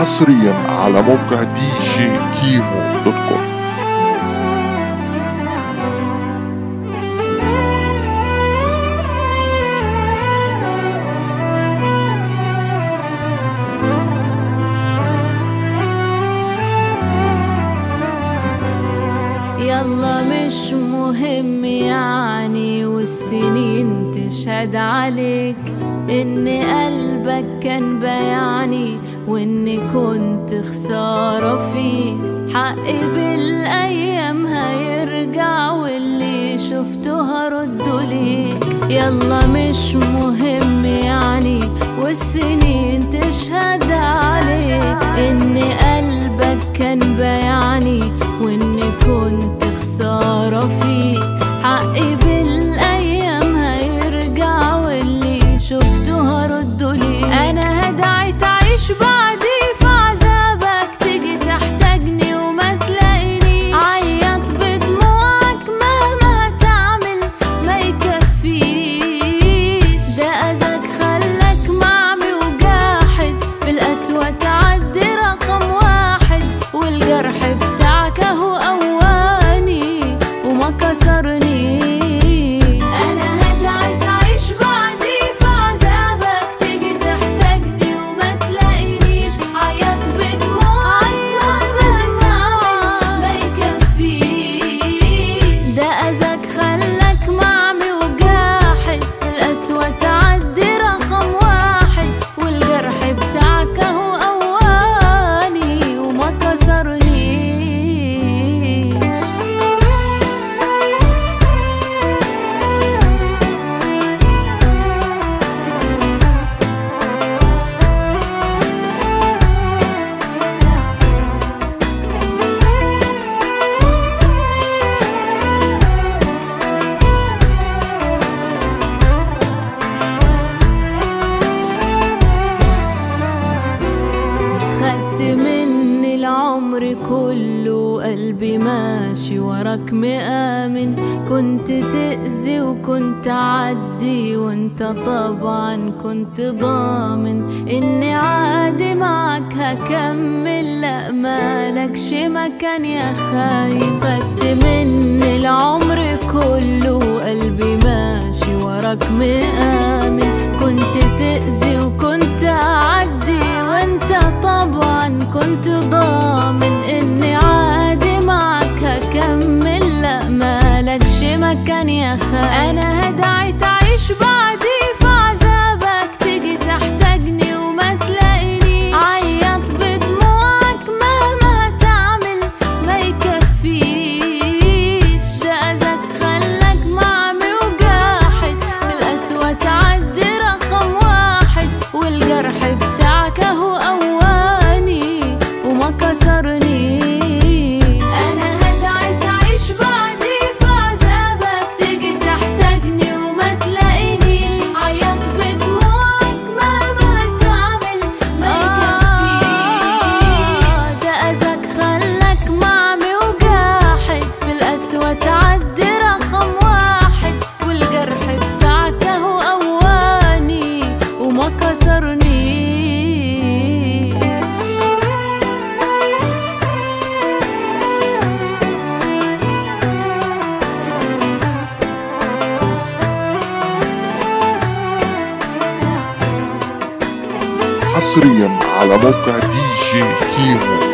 حصريا على موقع دي جي كيمو دوت كوم يلا مش مهم يعني والسنين تشهد عليك ان قلبك كان بيعني واني كنت خسارة فيك حقي بالايام هيرجع واللي شفته هرده ليك يلا مش مهم يعني والسنين تشهد عليك ان قلبك كان بيعني واني كنت خسارة فيك حقي بالايام هيرجع واللي شفته هرده ليك انا هدعي تعيش بعدي في عذابك تيجي تحتاجني وما تلاقيني عيط بدموعك مهما هتعمل ما يكفيش ده اذاك خلاك معمي وجاحد بالقسوة تعدي رقم واحد والجرح بتاعك اهو قواني وما كسرنيش انا هدعي تعيش بعدي في عذابك تيجي تحتاجني وما تلاقينيش عيط بدموعك مهما تعمل ما يكفيش ده اذاك خلاك معمي وجاحد القسوة تعدي رقم واحد والجرح بتاعك اهو قواني وما كسرنيش خدت مني العمر كله قلبي ماشي وراك مآمن كنت تأذي وكنت عدي وانت طبعا كنت ضامن اني عادي معك هكمل لا مالكش مكان يا خاين خدت مني العمر كله قلبي ماشي وراك مآمن كنت تأذي وكنت أعدي وانت طبعا كنت ضامن اني عادي معك هكمل لا مالكش مكان يا خاين انا هدعي تعيش بعدي في عذابك تيجي تحتاجني وما تلاقيني عيط بدموعك مهما هتعمل ما يكفيش ده اذاك خلاك معمي وجاحد بالقسوة تعدي رقم واحد والجرح بتاعك اهو قواني وما كسرنيش انا هدعي تعيش بعدي في عذابك تيجي تحتاجني وما تلاقينيش عيط بدموعك مهما هتعمل ما يكفيش ده اذاك خلاك معمي وجاحد في القسوة تعدي رقم واحد والجرح بتاعك اهو قواني وما كسرنيش حصريا على موقع دي جي كيمو